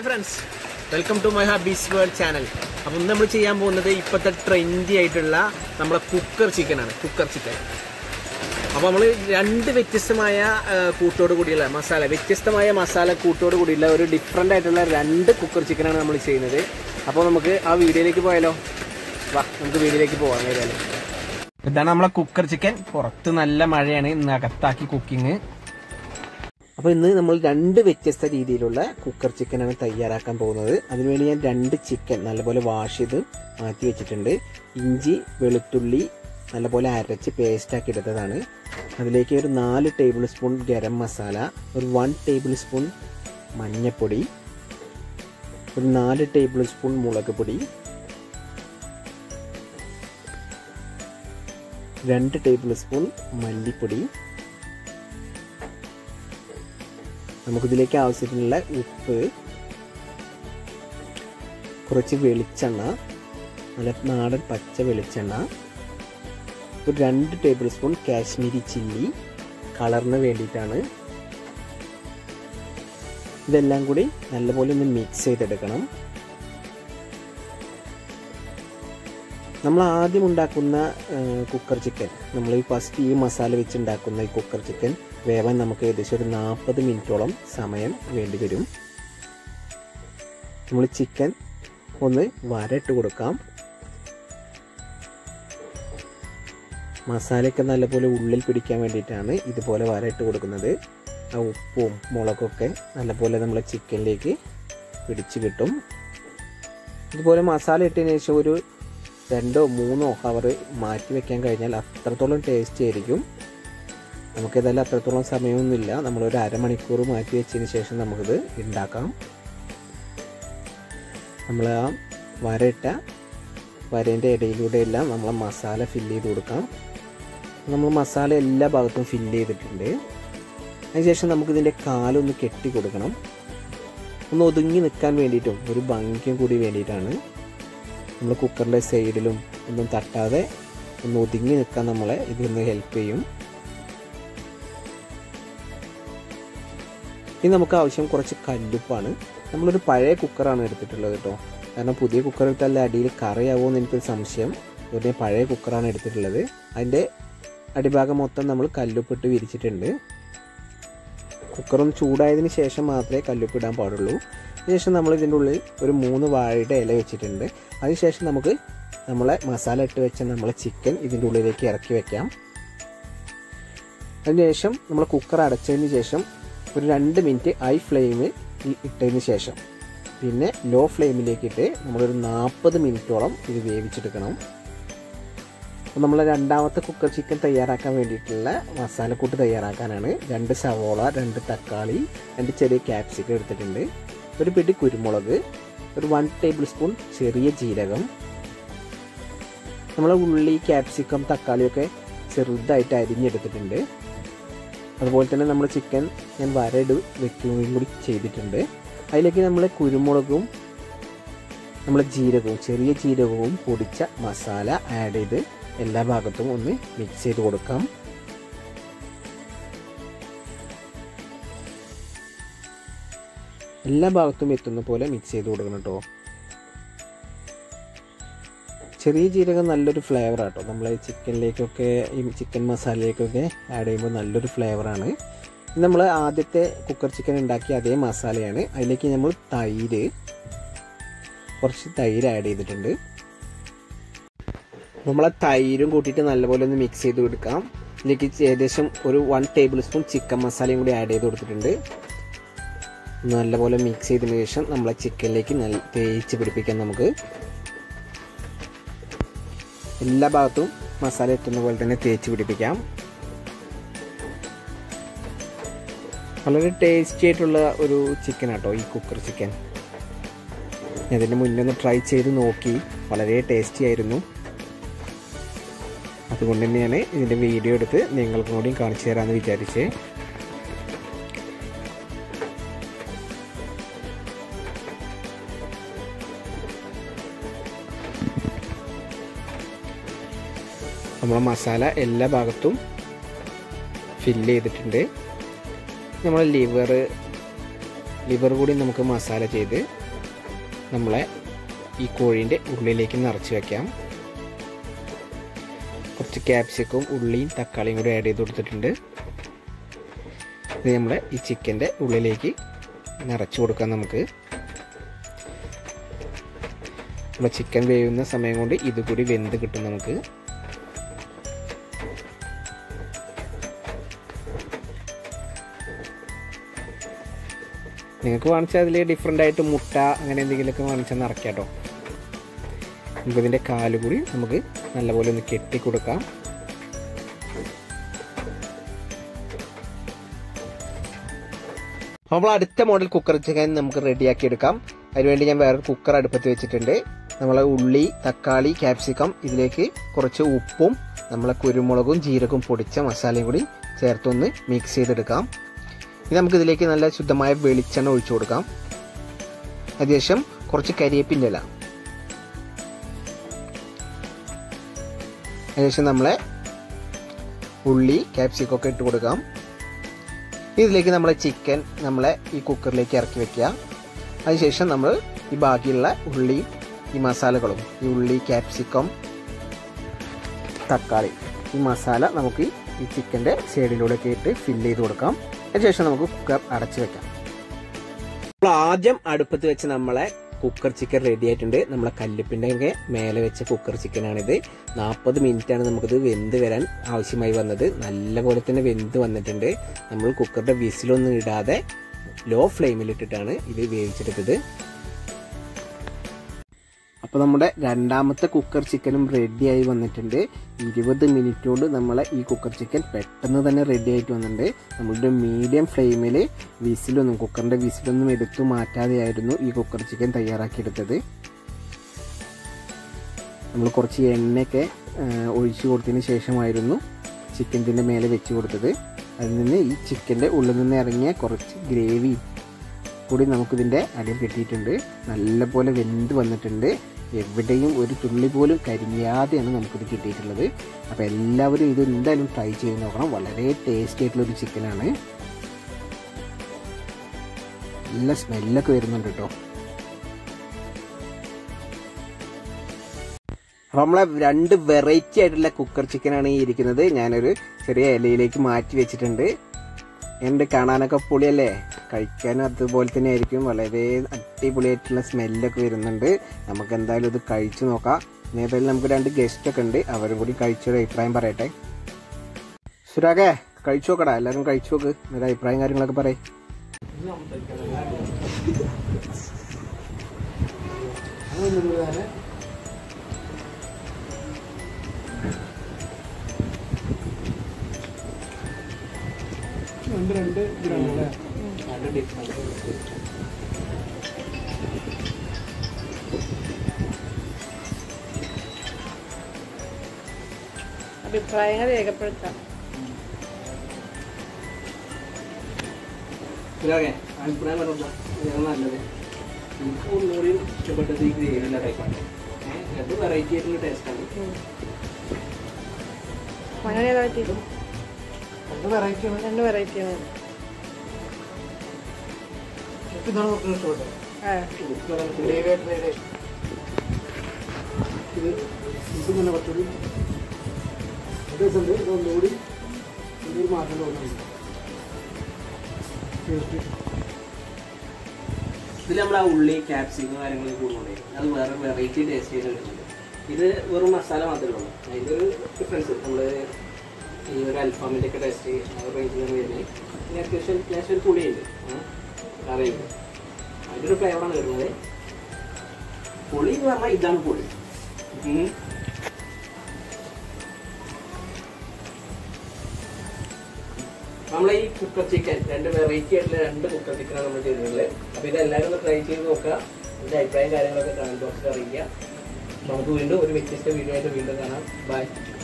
Hi friends welcome to my hobbies world channel അപ്പം ഇന്ന് നമ്മൾ ചെയ്യാൻ പോകുന്നത് ഇപ്പോഴത്തെ ട്രെൻഡി ആയിട്ടുള്ള നമ്മുടെ കുക്കർ ചിക്കനാണ് കുക്കർ ചിക്കൻ അപ്പോൾ നമ്മൾ രണ്ട് വ്യത്യസ്തമായ ആ, കൂട്ടോട് കൂടിയുള്ള മസാല വ്യത്യസ്തമായ മസാല കൂട്ടോട് കൂടിയുള്ള ഒരു ഡിഫറെൻ്റ് ആയിട്ടുള്ള രണ്ട് കുക്കർ ചിക്കനാണ് നമ്മൾ ചെയ്യുന്നത് അപ്പോൾ നമുക്ക് ആ വീഡിയോയിലേക്ക് പോയാലോ വാ നമുക്ക് വീഡിയോയിലേക്ക് പോകാം ഏതായാലും ഇതാണ് നമ്മളെ കുക്കർ ചിക്കൻ പുറത്ത് നല്ല മഴയാണ് ഇന്ന് അകത്താക്കി കുക്കിംഗ് അപ്പോൾ ഇന്ന് നമ്മൾ രണ്ട് വ്യത്യസ്ത രീതിയിലുള്ള കുക്കർ ചിക്കനാണ് തയ്യാറാക്കാൻ പോകുന്നത് അതിനുവേണ്ടി ഞാൻ രണ്ട് ചിക്കൻ നല്ലപോലെ വാഷ് ചെയ്ത് മാറ്റി വെച്ചിട്ടുണ്ട് ഇഞ്ചി വെളുത്തുള്ളി നല്ലപോലെ അരച്ച് പേസ്റ്റ് ആക്കി എടുത്തതാണ് അതിലേക്ക് ഒരു നാല് ടേബിൾ സ്പൂൺ ഗരം മസാല ഒരു വൺ ടേബിൾ സ്പൂൺ മഞ്ഞൾപ്പൊടി ഒരു നാല് ടേബിൾ സ്പൂൺ മുളക് പൊടി രണ്ട് ടേബിൾ സ്പൂൺ മല്ലിപ്പൊടി നമുക്കിതിലേക്ക് ആവശ്യത്തിനുള്ള ഉപ്പ് കുറച്ച് വെളിച്ചെണ്ണ നല്ല നാടൻ പച്ച വെളിച്ചെണ്ണ ഒരു രണ്ട് ടേബിൾ സ്പൂൺ കാശ്മീരി ചില്ലി കളറിന് വേണ്ടിയിട്ടാണ് ഇതെല്ലാം കൂടി നല്ലപോലെ ഒന്ന് മിക്സ് ചെയ്തെടുക്കണം നമ്മൾ ആദ്യം ഉണ്ടാക്കുന്ന കുക്കർ ചിക്കൻ നമ്മൾ ഈ ഫസ്റ്റ് ഈ മസാല വെച്ച് ഉണ്ടാക്കുന്ന ഈ കുക്കർ ചിക്കൻ വേവാൻ നമുക്ക് ഏകദേശം ഒരു നാൽപ്പത് മിനിറ്റോളം സമയം വേണ്ടി വരും നമ്മൾ ചിക്കൻ ഒന്ന് വരട്ട് കൊടുക്കാം മസാലയൊക്കെ നല്ലപോലെ ഉള്ളിൽ പിടിക്കാൻ വേണ്ടിയിട്ടാണ് ഇതുപോലെ വരട്ട് കൊടുക്കുന്നത് ആ ഉപ്പും മുളകൊക്കെ നല്ലപോലെ നമ്മളെ ചിക്കനിലേക്ക് പിടിച്ച് കിട്ടും ഇതുപോലെ മസാല ഇട്ടതിന് ശേഷം ഒരു രണ്ടോ മൂന്നോ ഹവർ മാറ്റി വെക്കാൻ കഴിഞ്ഞാൽ അത്രത്തോളം ടേസ്റ്റ് ആയിരിക്കും നമുക്കിതെല്ലാം അത്രത്തോളം സമയമൊന്നുമില്ല നമ്മളൊരു അരമണിക്കൂർ മാറ്റി വെച്ചതിന് ശേഷം നമുക്കിത് ഉണ്ടാക്കാം നമ്മൾ ആ വരയിട്ട വരേൻ്റെ ഇടയിലൂടെ എല്ലാം നമ്മൾ മസാല ഫില്ല് ചെയ്ത് കൊടുക്കാം നമ്മൾ മസാല എല്ലാ ഭാഗത്തും ഫില്ല് ചെയ്തിട്ടുണ്ട് അതിനുശേഷം നമുക്കിതിൻ്റെ കാലൊന്ന് കെട്ടി കൊടുക്കണം ഒന്ന് ഒതുങ്ങി നിൽക്കാൻ വേണ്ടിയിട്ടും ഒരു ഭംഗിക്കും കൂടി വേണ്ടിയിട്ടാണ് നമ്മൾ കുക്കറിൻ്റെ സൈഡിലും ഒന്നും തട്ടാതെ ഒന്ന് ഒതുങ്ങി നിൽക്കാൻ നമ്മളെ ഇതൊന്ന് ഹെൽപ്പ് ചെയ്യും ഇനി നമുക്ക് ആവശ്യം കുറച്ച് കല്ലുപ്പാണ് നമ്മളൊരു പഴയ കുക്കറാണ് എടുത്തിട്ടുള്ളത് കേട്ടോ കാരണം പുതിയ കുക്കർ എടുത്താൽ അടിയിൽ കറിയാവുമോ എന്ന് എനിക്കൊരു സംശയം ഒരു പഴയ കുക്കറാണ് എടുത്തിട്ടുള്ളത് അതിൻ്റെ അടിഭാഗം മൊത്തം നമ്മൾ കല്ലുപ്പിട്ട് വിരിച്ചിട്ടുണ്ട് കുക്കറൊന്ന് ചൂടായതിന് ശേഷം മാത്രമേ കല്ലുപ്പ് ഇടാൻ പാടുള്ളൂ അതിനുശേഷം നമ്മൾ ഇതിൻ്റെ ഉള്ളിൽ ഒരു മൂന്ന് വാഴയുടെ ഇല വെച്ചിട്ടുണ്ട് അതിനുശേഷം നമുക്ക് നമ്മളെ മസാല ഇട്ട് വെച്ച നമ്മളെ ചിക്കൻ ഇതിൻ്റെ ഉള്ളിലേക്ക് ഇറക്കി വെക്കാം അതിനുശേഷം നമ്മൾ കുക്കർ അടച്ചതിന് ശേഷം ഒരു രണ്ട് മിനിറ്റ് ഹൈ ഫ്ലെയിമിൽ ഇട്ടതിന് ശേഷം പിന്നെ ലോ ഫ്ലെയിമിലേക്ക് ഇട്ട് നമ്മളൊരു നാൽപ്പത് മിനിറ്റോളം ഇത് വേവിച്ചെടുക്കണം അപ്പോൾ നമ്മൾ രണ്ടാമത്തെ കുക്കർ ചിക്കൻ തയ്യാറാക്കാൻ വേണ്ടിയിട്ടുള്ള മസാലക്കൂട്ട് തയ്യാറാക്കാനാണ് രണ്ട് സവോള രണ്ട് തക്കാളി രണ്ട് ചെറിയ ക്യാപ്സിക്കം എടുത്തിട്ടുണ്ട് ഒരു പിടി കുരുമുളക് ഒരു വൺ ടേബിൾ സ്പൂൺ ചെറിയ ജീരകം നമ്മൾ ഉള്ളി ക്യാപ്സിക്കം തക്കാളിയൊക്കെ ചെറുതായിട്ട് അരിഞ്ഞെടുത്തിട്ടുണ്ട് അതുപോലെ തന്നെ നമ്മൾ ചിക്കൻ ഞാൻ വരട് വെക്കുകയും കൂടി ചെയ്തിട്ടുണ്ട് അതിലേക്ക് നമ്മൾ കുരുമുളകും നമ്മൾ ജീരകവും ചെറിയ ജീരകവും പൊടിച്ച മസാല ആഡ് ചെയ്ത് എല്ലാ ഭാഗത്തും ഒന്ന് മിക്സ് ചെയ്ത് കൊടുക്കാം എല്ലാ ഭാഗത്തും എത്തുന്ന പോലെ മിക്സ് ചെയ്ത് കൊടുക്കണം കേട്ടോ ചെറിയ ജീരകം നല്ലൊരു ഫ്ലേവർ ആട്ടോ നമ്മൾ ചിക്കനിലേക്കൊക്കെ ഈ ചിക്കൻ മസാലയിലേക്കൊക്കെ ആഡ് ചെയ്യുമ്പോൾ നല്ലൊരു ഫ്ലേവറാണ് നമ്മൾ ആദ്യത്തെ കുക്കർ ചിക്കൻ ഉണ്ടാക്കിയ അതേ മസാലയാണ് അതിലേക്ക് നമ്മൾ തൈര് കുറച്ച് തൈര് ആഡ് ചെയ്തിട്ടുണ്ട് നമ്മളെ തൈരും കൂട്ടിയിട്ട് നല്ലപോലെ ഒന്ന് മിക്സ് ചെയ്ത് കൊടുക്കാം ഇതിലേക്ക് ഏകദേശം ഒരു വൺ ടേബിൾ സ്പൂൺ ചിക്കൻ മസാലയും കൂടി ആഡ് ചെയ്ത് കൊടുത്തിട്ടുണ്ട് നല്ലപോലെ മിക്സ് ചെയ്തതിന് ശേഷം നമ്മളെ ചിക്കനിലേക്ക് നല്ല തേച്ച് പിടിപ്പിക്കാം നമുക്ക് എല്ലാ ഭാഗത്തും മസാല എത്തുന്ന പോലെ തന്നെ തേച്ച് പിടിപ്പിക്കാം വളരെ ടേസ്റ്റി ആയിട്ടുള്ള ഒരു ചിക്കൻ ആട്ടോ ഈ കുക്കർ ചിക്കൻ ഇതിന് മുന്നേ ഒന്ന് ട്രൈ ചെയ്ത് നോക്കി വളരെ ടേസ്റ്റി ആയിരുന്നു അതുകൊണ്ട് തന്നെയാണ് ഇതിൻ്റെ വീഡിയോ എടുത്ത് നിങ്ങൾക്കും കൂടി കാണിച്ചു തരാമെന്ന് വിചാരിച്ച് നമ്മളെ മസാല എല്ലാ ഭാഗത്തും ഫില്ല് ചെയ്തിട്ടുണ്ട് നമ്മൾ ലിവർ ലിവർ കൂടി നമുക്ക് മസാല ചെയ്ത് നമ്മളെ ഈ കോഴീൻ്റെ ഉള്ളിലേക്ക് നിറച്ച് വെക്കാം കുറച്ച് ക്യാപ്സിക്കും ഉള്ളിയും തക്കാളിയും കൂടി ആഡ് ചെയ്ത് കൊടുത്തിട്ടുണ്ട് ഇത് നമ്മളെ ഈ ചിക്കൻ്റെ ഉള്ളിലേക്ക് നിറച്ച് കൊടുക്കാം നമുക്ക് നമ്മുടെ ചിക്കൻ വേവുന്ന സമയം കൊണ്ട് ഇതുകൂടി വെന്ത് കിട്ടും നമുക്ക് നിങ്ങൾക്ക് വാങ്ങിച്ചാൽ അതിൽ ഡിഫറെൻ്റ് ആയിട്ട് മുട്ട അങ്ങനെ എന്തെങ്കിലുമൊക്കെ വാങ്ങിച്ചാൽ നിറയ്ക്കാം കേട്ടോ നമുക്കിതിൻ്റെ കാല് കൂടി നമുക്ക് നല്ലപോലെ ഒന്ന് കെട്ടി കൊടുക്കാം നമ്മൾ അടുത്ത മോഡൽ കുക്കർ ചിക്കൻ നമുക്ക് റെഡിയാക്കി എടുക്കാം അതിനുവേണ്ടി ഞാൻ വേറെ കുക്കർ അടുപ്പത്ത് വെച്ചിട്ടുണ്ട് നമ്മളെ ഉള്ളി തക്കാളി ക്യാപ്സിക്കം ഇതിലേക്ക് കുറച്ച് ഉപ്പും നമ്മളെ കുരുമുളകും ജീരകവും പൊടിച്ച മസാലയും കൂടി ചേർത്തൊന്ന് മിക്സ് ചെയ്തെടുക്കാം ഇനി നമുക്ക് ഇതിലേക്ക് നല്ല ശുദ്ധമായ വെളിച്ചെണ്ണ ഒഴിച്ചു കൊടുക്കാം അതിനുശേഷം കുറച്ച് കരിയേപ്പിൻ്റെ ഇല അതിനുശേഷം നമ്മളെ ഉള്ളി ക്യാപ്സിക്കം ഒക്കെ ഇട്ട് കൊടുക്കാം ഇതിലേക്ക് നമ്മളെ ചിക്കൻ നമ്മളെ ഈ കുക്കറിലേക്ക് ഇറക്കി വെക്കുക അതിനുശേഷം നമ്മൾ ഈ ബാക്കിയുള്ള ഉള്ളി ഈ മസാലകളും ഈ ഉള്ളി ക്യാപ്സിക്കം തക്കാളി ഈ മസാല നമുക്ക് ഈ ചിക്കൻ്റെ സൈഡിലൂടെയൊക്കെ ഇട്ട് ഫില്ല് ചെയ്ത് കൊടുക്കാം അതിനുശേഷം നമുക്ക് കുക്കർ അടച്ചു വെക്കാം നമ്മൾ ആദ്യം അടുപ്പത്ത് വെച്ച് നമ്മളെ കുക്കർ ചിക്കൻ റെഡി ആയിട്ടുണ്ട് നമ്മളെ കല്ലുപ്പിൻ്റെ ഒക്കെ മേലെ വെച്ച കുക്കർ ചിക്കനാണിത് നാൽപ്പത് മിനിറ്റാണ് നമുക്കിത് വെന്ത് വരാൻ ആവശ്യമായി വന്നത് നല്ലപോലെ തന്നെ വെന്ത് വന്നിട്ടുണ്ട് നമ്മൾ കുക്കറിൻ്റെ വിസിലൊന്നും ഇടാതെ ലോ ഫ്ലെയിമിലിട്ടിട്ടാണ് ഇത് വേവിച്ചെടുത്തത് അപ്പോൾ നമ്മുടെ രണ്ടാമത്തെ കുക്കർ ചിക്കനും റെഡിയായി വന്നിട്ടുണ്ട് ഇരുപത് മിനിറ്റ് കൊണ്ട് നമ്മളെ ഈ കുക്കർ ചിക്കൻ പെട്ടെന്ന് തന്നെ റെഡി ആയിട്ട് വന്നിട്ടുണ്ട് നമ്മളുടെ മീഡിയം ഫ്ലെയിമിൽ വിസിലൊന്നും കുക്കറിൻ്റെ വിസിലൊന്നും എടുത്തു മാറ്റാതെയായിരുന്നു ഈ കുക്കർ ചിക്കൻ തയ്യാറാക്കിയെടുത്തത് നമ്മൾ കുറച്ച് എണ്ണയൊക്കെ ഒഴിച്ചു കൊടുത്തതിന് ശേഷമായിരുന്നു ചിക്കൻ്റെ മേലെ വെച്ച് കൊടുത്തത് അതിൽ നിന്ന് ഈ ചിക്കൻ്റെ ഉള്ളിൽ നിന്ന് ഇറങ്ങിയ കുറച്ച് ഗ്രേവി കൂടി നമുക്കിതിൻ്റെ അടിയിൽ കിട്ടിയിട്ടുണ്ട് നല്ലപോലെ വെന്ത് വന്നിട്ടുണ്ട് എവിടെയും ഒരു തുള്ളി പോലും കരിഞ്ഞാതെയാണ് നമുക്കിത് കിട്ടിയിട്ടുള്ളത് അപ്പോൾ എല്ലാവരും ഇത് എന്തായാലും ട്രൈ ചെയ്ത് നോക്കണം വളരെ ടേസ്റ്റി ആയിട്ടുള്ളൊരു ചിക്കനാണ് നല്ല സ്മെല്ലൊക്കെ വരുന്നുണ്ട് കേട്ടോ അപ്പോൾ നമ്മളെ രണ്ട് വെറൈറ്റി ആയിട്ടുള്ള കുക്കർ ചിക്കനാണ് ഈ ഇരിക്കുന്നത് ഞാനൊരു ചെറിയ ഇലയിലേക്ക് മാറ്റി വെച്ചിട്ടുണ്ട് എൻ്റെ കാണാനൊക്കെ പൊളിയല്ലേ കഴിക്കാനും അതുപോലെ തന്നെ ആയിരിക്കും വളരെ അടിപൊളിയായിട്ടുള്ള സ്മെല്ലൊക്കെ വരുന്നുണ്ട് നമുക്ക് എന്തായാലും ഇത് കഴിച്ചു നോക്കാം നേരത്തെ നമുക്ക് രണ്ട് ഗസ്റ്റ് ഒക്കെ ഉണ്ട് അവരും കൂടി കഴിച്ചൊരു അഭിപ്രായം പറയട്ടെ സുരാഗേ കഴിച്ചു നോക്കടാ എല്ലാവരും കഴിച്ചു നോക്ക് എന്നിട്ട് അഭിപ്രായം കാര്യങ്ങളൊക്കെ പറയും രണ്ട് രണ്ട് ഗ്രാം അല്ലേ അഭിപ്രായങ്ങൾ രേഖപ്പെടുത്താം സുരാഗേ അഭിപ്രായം പറഞ്ഞാ ഇതാണ് നല്ലത് എനിക്ക് ഒന്നുകൂടി ഇഷ്ടപ്പെട്ടത് ഈ ഗ്രേവിയുള്ള ടൈപ്പാണ് അത് വെറൈറ്റി ആയിട്ടുള്ള ടേസ്റ്റാണ് അങ്ങനെ ഏതാ പറ്റി രണ്ട് വെറൈറ്റി ആണ് രണ്ട് വെറൈറ്റിയാണ് എനിക്ക് ഇതാണ് കൂടുതൽ ഇഷ്ടപ്പെട്ടത് ആ ഗ്രേവി ആയിട്ട് ഇത് ഇത് തന്നെ കുറച്ചുകൂടി രസമുണ്ട് ഇത് ഒന്നുകൂടി ഒന്നുകൂടി മാറ്റം തോന്നുന്നുണ്ട് ടേസ്റ്റ് ഇതിൽ നമ്മൾ ആ ഉള്ളി ക്യാപ്സിക്കും കാര്യങ്ങളൊക്കെ കൂടുന്നുണ്ട് അത് വേറെ വെറൈറ്റി ടേസ്റ്റ് ചെയ്ത് കിട്ടുന്നുണ്ട് ഇത് വെറും മസാല മാത്രമേ ഉള്ളൂ അതിൻ്റെ ഒരു ഡിഫറൻസ് നമ്മൾ ഈ ഒരു അൽഫാമിൻ്റെ ഒക്കെ ടേസ്റ്റ് ആ ഒരു റേഞ്ചിലാണ് വരുന്നത് പിന്നെ അത്യാവശ്യം അത്യാവശ്യം ഒരു പുളിയുണ്ട് കറിയുണ്ട് അതിൻ്റെ ഒരു ഫ്ലേവറാണ് വരുന്നത് പുളി എന്ന് പറഞ്ഞാൽ ഇതാണ് പുളി ഉം. നമ്മളെ ഈ കുക്കർ ചിക്കൻ രണ്ട് വെറൈറ്റി ആയിട്ടുള്ള രണ്ട് കുക്കർ ചിക്കനാണ് നമ്മൾ ചെയ്തിട്ടുള്ളത് അപ്പോൾ ഇത് എല്ലാവരും ഒന്ന് ട്രൈ ചെയ്ത് നോക്കുക ഇതിൻ്റെ അഭിപ്രായം കാര്യങ്ങളൊക്കെ കമൻറ്റ് ബോക്സിൽ അറിയിക്കുക നമുക്ക് വീണ്ടും ഒരു വ്യത്യസ്ത വീഡിയോ ആയിട്ട് വീണ്ടും കാണാം ബൈ